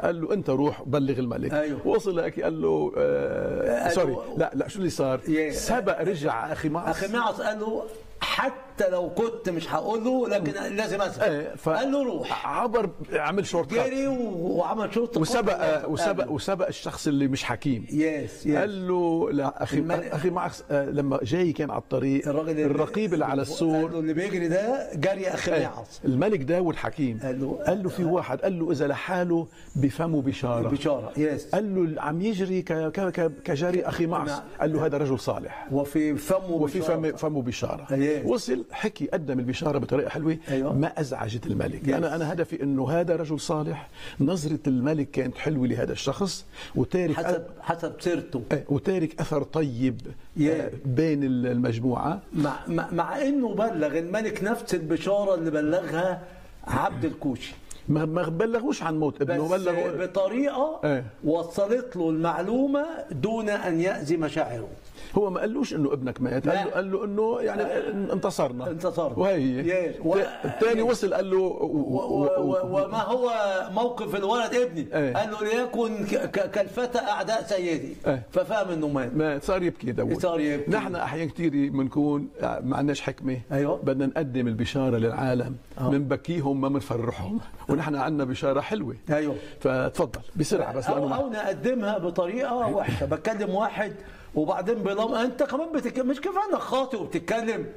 قال له انت روح بلغ الملك أيوه. وصل هيك قال له آه قال سوري له- لا لا شو اللي صار يه. سبق رجع اخي معص اخي معص قال له حتى لو كنت مش هقول له لكن لازم اسال ايه ف- قال له روح عبر عمل شورت كات جري و- وعمل شرطه وسبق وسبق وسبق الشخص اللي مش حكيم يس يس قال له لا اخي الملك- اخي معكس آه، لما جاي كان على الطريق الراجل الرقيب اللي على قال السور له اللي بيجري ده جري اخي إيه، معص الملك داود حكيم قال له- قال له في واحد قال له اذا لحاله بفمه بشاره بشاره يس قال له عم يجري ك- ك- ك- كجري اخي معص نعم. قال له هذا رجل صالح وفي فمه وفي بشارة. فم فمه بشاره أيه. وصل حكي قدم البشاره بطريقه حلوه أيوة. ما ازعجت الملك Yes. انا انا هدفي انه هذا رجل صالح نظره الملك كانت حلوه لهذا الشخص وتارك حسب حسب سيرته إيه، وتارك اثر طيب Yeah. آه، بين المجموعه مع, مع, مع انه بلغ الملك نفس البشاره اللي بلغها عبد الكوشي ما ما بلغوش عن موت ابنه بس بلغوا بطريقه إيه. وصلت له المعلومه دون ان ياذي مشاعره هو ما قالوش انه ابنك مات لا. قال له قال له انه يعني انتصرنا انتصرنا. وهي هي Yes. و- الثاني وصل قال له و- و- و- وما هو موقف الولد ابني إيه. قال له ليكن ك- ك- كالفتى اعداء سيدي إيه. ففهم انه مات ما صار يبكي داود صار يبكي. نحن احيانا كثير بنكون ما عندناش حكمه أيوة. بدنا نقدم البشاره للعالم آه. بنبكيهم ما بنفرحهم ونحن عندنا بشاره حلوه ايوه فتفضل بسرعه بس او لانه او نقدمها بطريقه وحشه بتكلم واحد وبعدين بلام انت كمان بتتكلم مش كفايه انك خاطئ وبتتكلم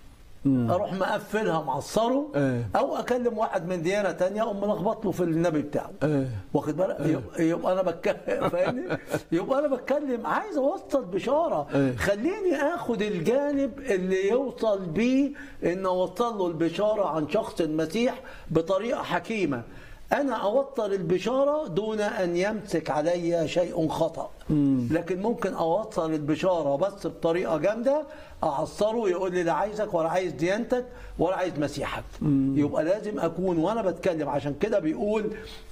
اروح مقفلها معصره إيه. او اكلم واحد من ديانه تانية اقوم ملخبط له في النبي بتاعه إيه. واخد بالك يبقى, يبقى انا بتكلم فاهمني يبقى انا بتكلم عايز اوصل بشاره إيه. خليني اخد الجانب اللي يوصل بيه ان اوصل له البشاره عن شخص المسيح بطريقه حكيمه انا اوصل البشاره دون ان يمسك علي شيء خطا لكن ممكن اوصل البشاره بس بطريقه جامده اعصره يقول لي لا عايزك ولا عايز ديانتك ولا عايز مسيحك يبقى لازم اكون وانا بتكلم عشان كده بيقول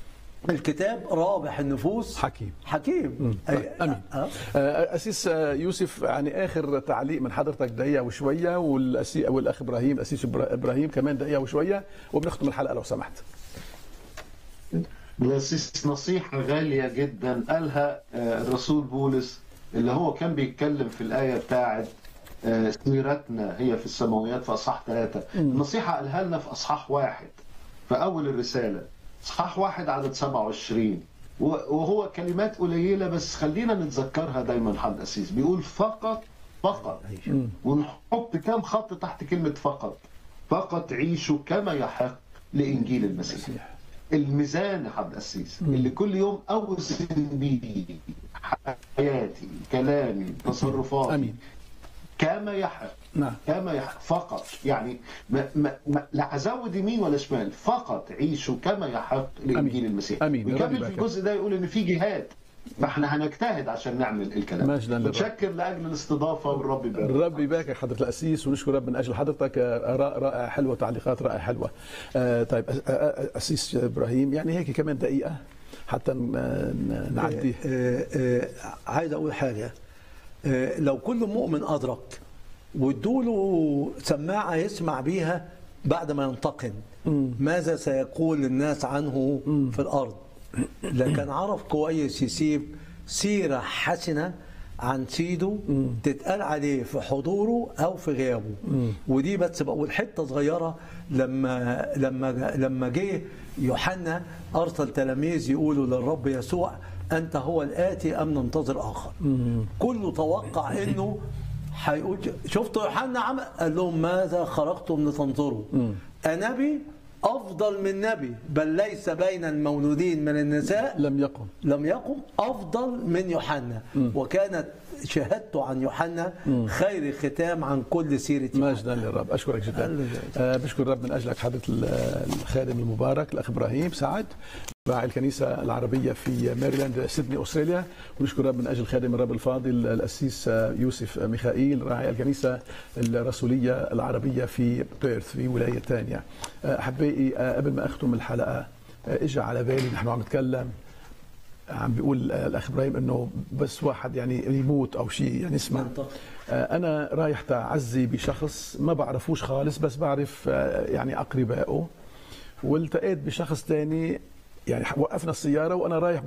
الكتاب رابح النفوس حكيم. حكيم طيب، أي- امين أه؟ آه، اسيس آه، يوسف يعني اخر تعليق من حضرتك دقيقه وشويه والأسي والاخ ابراهيم اسيس إبرا- ابراهيم كمان دقيقه وشويه وبنختم الحلقه لو سمحت بس نصيحة غالية جدا قالها آه، الرسول بولس اللي هو كان بيتكلم في الآية بتاعت آه، سيرتنا هي في السماويات في أصحاح ثلاثة النصيحة قالها لنا في أصحاح واحد في أول الرسالة أصحاح واحد عدد 27 و- وهو كلمات قليلة بس خلينا نتذكرها دايما حد أسيس بيقول فقط فقط ونحط كام خط تحت كلمة فقط فقط عيشوا كما يحق لإنجيل المسيح الميزان يا حد قسيس اللي كل يوم اوزن بيه حياتي كلامي تصرفاتي امين كما يحق نعم كما يحق فقط يعني ما ما ما لا ازود يمين ولا شمال فقط عيشوا كما يحق لانجيل المسيح أمين. يا رب ويكمل في يبارك. الجزء ده يقول ان في جهاد فاحنا هنجتهد عشان نعمل الكلام مجداً للرب. متشكر لاجل الاستضافه والرب يبارك الرب يبارك حضرة الأسيس ونشكر رب من أجل حضرتك آه، آراء رائعة حلوة تعليقات رائعة حلوة آه، طيب أس- آه، آه، أسيس إبراهيم يعني هيك كمان دقيقة حتى ن- ن- نعدي آه، آه، عايز اقول حاجه آه، لو كل مؤمن ادرك وادوا له سماعه يسمع بيها بعد ما ينتقم ماذا سيقول الناس عنه في الارض لكن عرف كويس يسيب سيره حسنه عن سيده تتقال عليه في حضوره او في غيابه ودي بس بقول حته صغيره لما لما لما جه يوحنا ارسل تلاميذ يقولوا للرب يسوع انت هو الاتي ام ننتظر اخر كله توقع انه هيقول شفتوا يوحنا عمل قال لهم ماذا خرجتم لتنظروا انبي افضل من نبي بل ليس بين المولودين من النساء لم يقم لم يقم افضل من يوحنا وكانت شهادته عن يوحنا خير ختام عن كل سيره يوحنا مجدا للرب اشكرك جدا هللويا. آه، بشكر الرب من اجلك حضره ال- الخادم المبارك الاخ ابراهيم سعد راعي الكنيسه العربيه في ماريلاند سيدني استراليا ونشكر الرب من اجل خادم الرب الفاضل الاسيس آه، يوسف ميخائيل راعي الكنيسه الرسوليه العربيه في بيرث في ولايه ثانيه آه، احبائي آه، قبل ما اختم الحلقه آه، اجى على بالي نحن عم نتكلم عم بيقول آه، الاخ ابراهيم انه بس واحد يعني يموت او شيء يعني اسمع منطقي. آه، انا رايح تعزي بشخص ما بعرفوش خالص بس بعرف آه، يعني اقربائه والتقيت بشخص تاني يعني وقفنا السياره وانا رايح